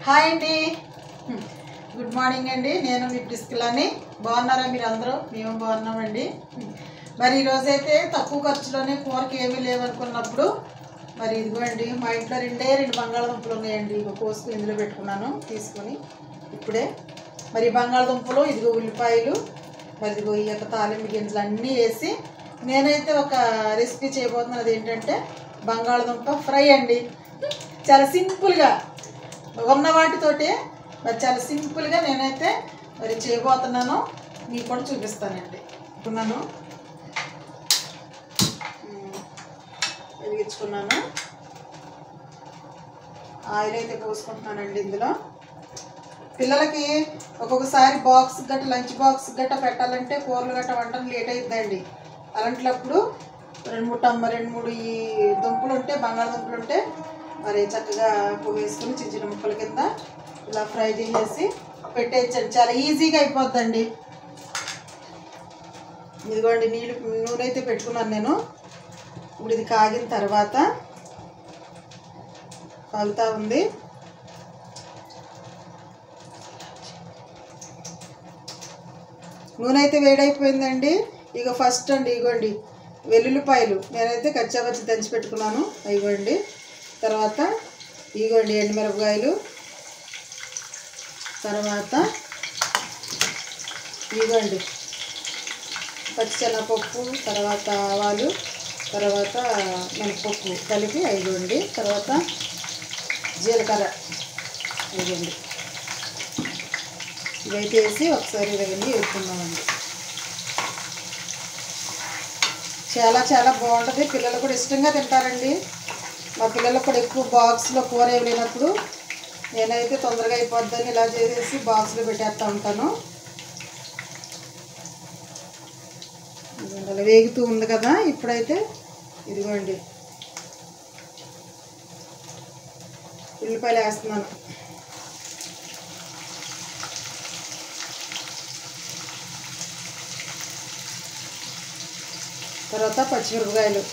Hi అండి హ్మ్. Good morning అండి నేను మీ ప్రిస్కిలాని బాగున్నారా మీరు అందరూ మేము బాగున్నామండి హ్మ్. మరి ఈరోజైతే తక్కువ ఖర్చులోనే కూరకి ఏమీ లేవనుకున్నప్పుడు మరి ఇదిగోండి మా ఇంట్లో రెండే రెండు బంగాళదుంపలు ఉన్నాయండి ఇక కోసుకుని ఇందులో పెట్టుకున్నాను తీసుకొని ఇప్పుడే మరి ఈ బంగాళదుంపలు ఇదిగో ఉల్లిపాయలు మరి ఇదిగో ఈ యొక్క తాలింపు గింజలు అన్నీ వేసి నేనైతే ఒక రెసిపీ చేయబోతున్నది ఏంటంటే బంగాళదుంప ఫ్రై అండి చాలా సింపుల్గా ఉన్న వాటితోటే మరి చాలా సింపుల్గా నేనైతే మరి చేయబోతున్నాను మీకు కూడా చూపిస్తానండి అనుకున్నాను ఉమ్, వెలిగించుకున్నాను ఆయిల్ అయితే పోసుకుంటున్నానండి ఇందులో పిల్లలకి ఒక్కొక్కసారి బాక్స్ గట్ట లంచ్ బాక్స్ గట్ట పెట్టాలంటే కూరలు గట్ట వంటలు లేట్ అవుతుందండి అలాంటప్పుడు రెండు మూడు టమ్మ రెండు మూడు ఈ దుంపలు ఉంటే బంగాళదుంపలు ఉంటే మరి చక్కగా పువ్వు వేసుకుని చిన్న చిన్న ముక్కల కింద ఇలా ఫ్రై చేసేసి పెట్టేయచ్చండి చాలా ఈజీగా అయిపోద్దండి ఇదిగోండి నీళ్ళు నూనె అయితే పెట్టుకున్నాను నేను ఇప్పుడు ఇది కాగిన తర్వాత కాగుతా ఉంది నూనె అయితే వేడైపోయిందండి ఇక ఫస్ట్ అండి ఇగోండి వెల్లుల్లిపాయలు నేనైతే కచ్చాపచ్చి దంచి పెట్టుకున్నాను ఇగోండి తర్వాత ఇగోండి ఎండుమిరపకాయలు తర్వాత ఇగోండి పచ్చిశనగపప్పు తర్వాత ఆవాలు తర్వాత మినపప్పు కలిపి ఐదుండి తర్వాత జీలకర్ర ఐదుండి ఇవైతే వేసి ఒకసారి ఇవన్నీ వేసుకుందామండి చాలా చాలా బాగుంటుంది పిల్లలు కూడా ఇష్టంగా తింటారండి మా పిల్లలకు కూడా ఎక్కువ బాక్స్లో కూర ఏమి లేనప్పుడు నేనైతే తొందరగా అయిపోద్దని ఇలా చేసేసి బాక్స్లో పెట్టేస్తూ ఉంటాను ఇదిగోండి అలా వేగుతూ ఉంది కదా ఇప్పుడైతే ఇదిగోండి ఉల్లిపాయలు వేస్తున్నాను తర్వాత పచ్చిమిరపకాయలు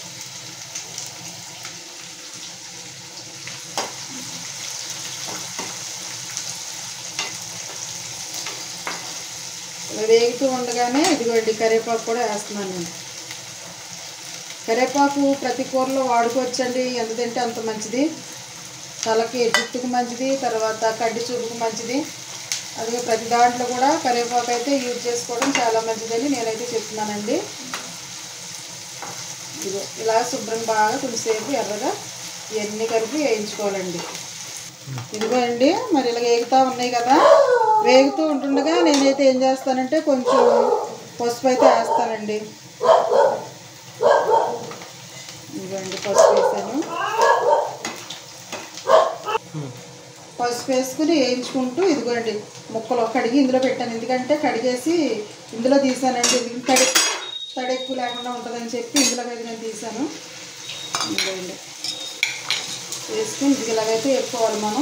ఇలా వేగుతూ ఉండగానే ఇదిగోండి కరివేపాకు కూడా వేస్తున్నాను నేను కరివేపాకు ప్రతి కూరలో వాడుకోవచ్చండి ఎంత తింటే అంత మంచిది తలకి జుట్టుకు మంచిది తర్వాత కడ్డి చూపుకు మంచిది అదే ప్రతి దాంట్లో కూడా కరివేపాకు అయితే యూజ్ చేసుకోవడం చాలా మంచిదని నేనైతే చెప్తున్నానండి ఇదిగో ఇలా శుభ్రం బాగా కొంచెంసేపు ఎర్రగా ఇవన్నీ కలిపి వేయించుకోవాలండి ఇదిగో అండి మరి ఇలా వేగుతూ ఉన్నాయి కదా వేగుతూ ఉంటుండగా నేనైతే ఏం చేస్తానంటే కొంచెం పసుపు అయితే వేస్తానండి ఇదిగోండి పసుపు వేసాను పసుపు వేసుకుని వేయించుకుంటూ ఇదిగోండి ముక్కలు కడిగి ఇందులో పెట్టాను ఎందుకంటే కడిగేసి ఇందులో తీసానండి ఇది తడి తడి ఎక్కువ లేకుండా ఉంటుందని చెప్పి ఇందులో అయితే నేను తీసాను ఇదిగోండి వేసుకుని ఇది ఇలాగైతే వేసుకోవాలి మనం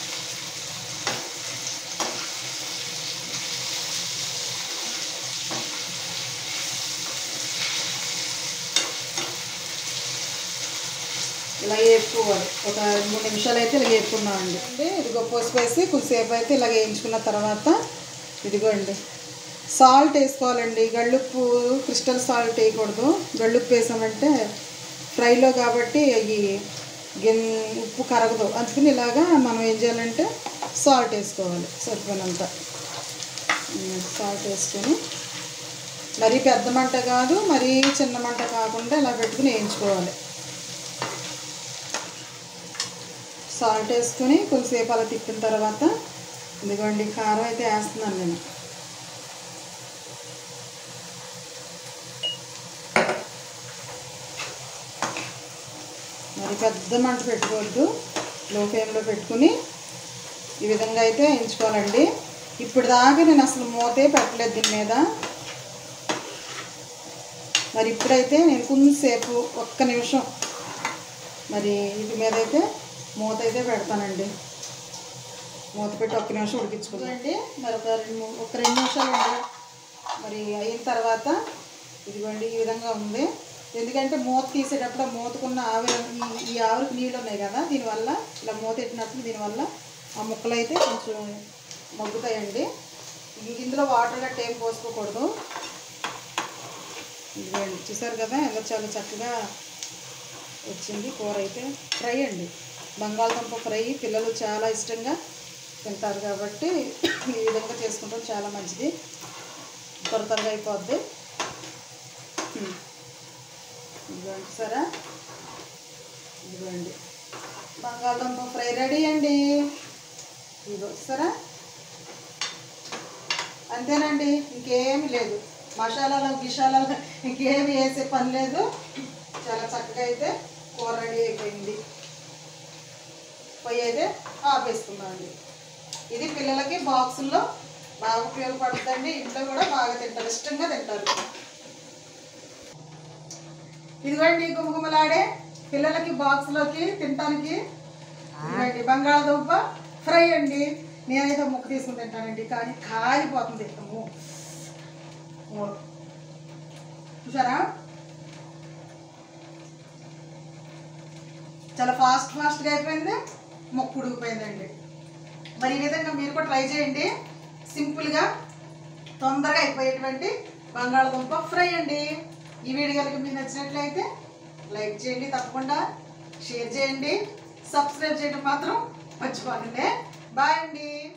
ఇలా వేపుకోవాలి ఒక మూడు నిమిషాలు అయితే ఇలా వేపుకున్నామండి అంటే ఇదిగో పసుపు వేసి కొద్దిసేపు అయితే ఇలా వేయించుకున్న తర్వాత ఇదిగోండి సాల్ట్ వేసుకోవాలండి గళ్ళుప్పు క్రిస్టల్ సాల్ట్ వేయకూడదు గళ్ళుప్పు వేసామంటే ఫ్రైలో కాబట్టి అవి గిన్ ఉప్పు కరగదు అందుకని ఇలాగా మనం ఏం చేయాలంటే సాల్ట్ వేసుకోవాలి సరిపోయినంత ఉమ్, సాల్ట్ వేసుకొని మరీ పెద్ద మంట కాదు మరీ చిన్న మంట కాకుండా ఇలా పెట్టుకుని వేయించుకోవాలి సాల్ట్ వేసుకుని కొంచెంసేపు అలా తిప్పిన తర్వాత ఇదిగోండి కారం అయితే వేస్తున్నాను నేను మరి పెద్ద మంట పెట్టుకోవద్దు లో ఫ్లేమ్లో పెట్టుకుని ఈ విధంగా అయితే వేయించుకోవాలండి ఇప్పుడు దాకా నేను అసలు మూతే పెట్టలేదు దీని మీద మరి ఇప్పుడైతే నేను కొంచెంసేపు ఒక్క నిమిషం మరి వీటి మీద అయితే మూత అయితే పెడతానండి మూత పెట్టి ఒక్క నిమిషం ఉడికించుకుందండి మరి ఒక రెండు మూ- ఒక రెండు నిమిషాలు అండి మరి అయిన తర్వాత ఇదిగోండి ఈ విధంగా ఉంది ఎందుకంటే మూత తీసేటప్పుడు ఆ మూతకున్న ఆవిరి ఈ- ఈ ఆవిరికి నీళ్ళు ఉన్నాయి కదా దీనివల్ల ఇలా మూత పెట్టినప్పుడు దీనివల్ల ఆ ముక్కలు అయితే కొంచెం మగ్గుతాయండి ఇంక ఇందులో వాటర్ గట్ట ఏం పోసుకోకూడదు ఇదిగోండి చూసారు కదా ఎలా చాలా చక్కగా వచ్చింది కూర అయితే ఫ్రై అండి బంగాళదుంప ఫ్రై పిల్లలు చాలా ఇష్టంగా తింటారు కాబట్టి ఈ విధంగా చేసుకుంటాం చాలా మంచిది త్వర త్వరగా అయిపోద్ది హ్మ్. ఇదిగోండి సరే ఇదిగోండి బంగాళదుంప ఫ్రై రెడీ అండి ఇదిగో సరే అంతేనండి ఇంకేమీ లేదు మసాలాలు గిషాలాలు ఇంకేమి వేసే పని లేదు చాలా చక్కగా అయితే కూర రెడీ అయిపోయింది పొయ్యి అయితే ఆపేసుకుందామండి ఇది పిల్లలకి బాక్సుల్లో బాగా ఉపయోగపడుతుందండి ఇంట్లో కూడా బాగా తింటారు ఇష్టంగా తింటారు ఇదిగోండి గుమగుమలాడే పిల్లలకి బాక్స్లోకి తినడానికి ఇదిగోండి బంగాళదుంప ఫ్రై అండి నేనైతే ముక్క తీసుకుని తింటానండి కానీ కాలిపోతుంది అమ్మో. ఓ. చూసారా చాలా ఫాస్ట్ ఫాస్ట్గా అయిపోయింది మొక్కు ఉడికిపోయిందండి మరి ఈ విధంగా మీరు కూడా ట్రై చేయండి సింపుల్గా తొందరగా అయిపోయేటువంటి బంగాళదుంప ఫ్రై అండి ఈ వీడియో కనుక మీకు నచ్చినట్లయితే లైక్ చేయండి తప్పకుండా షేర్ చేయండి సబ్స్క్రైబ్ చేయడం మాత్రం మర్చిపోకండి బాయ్ అండి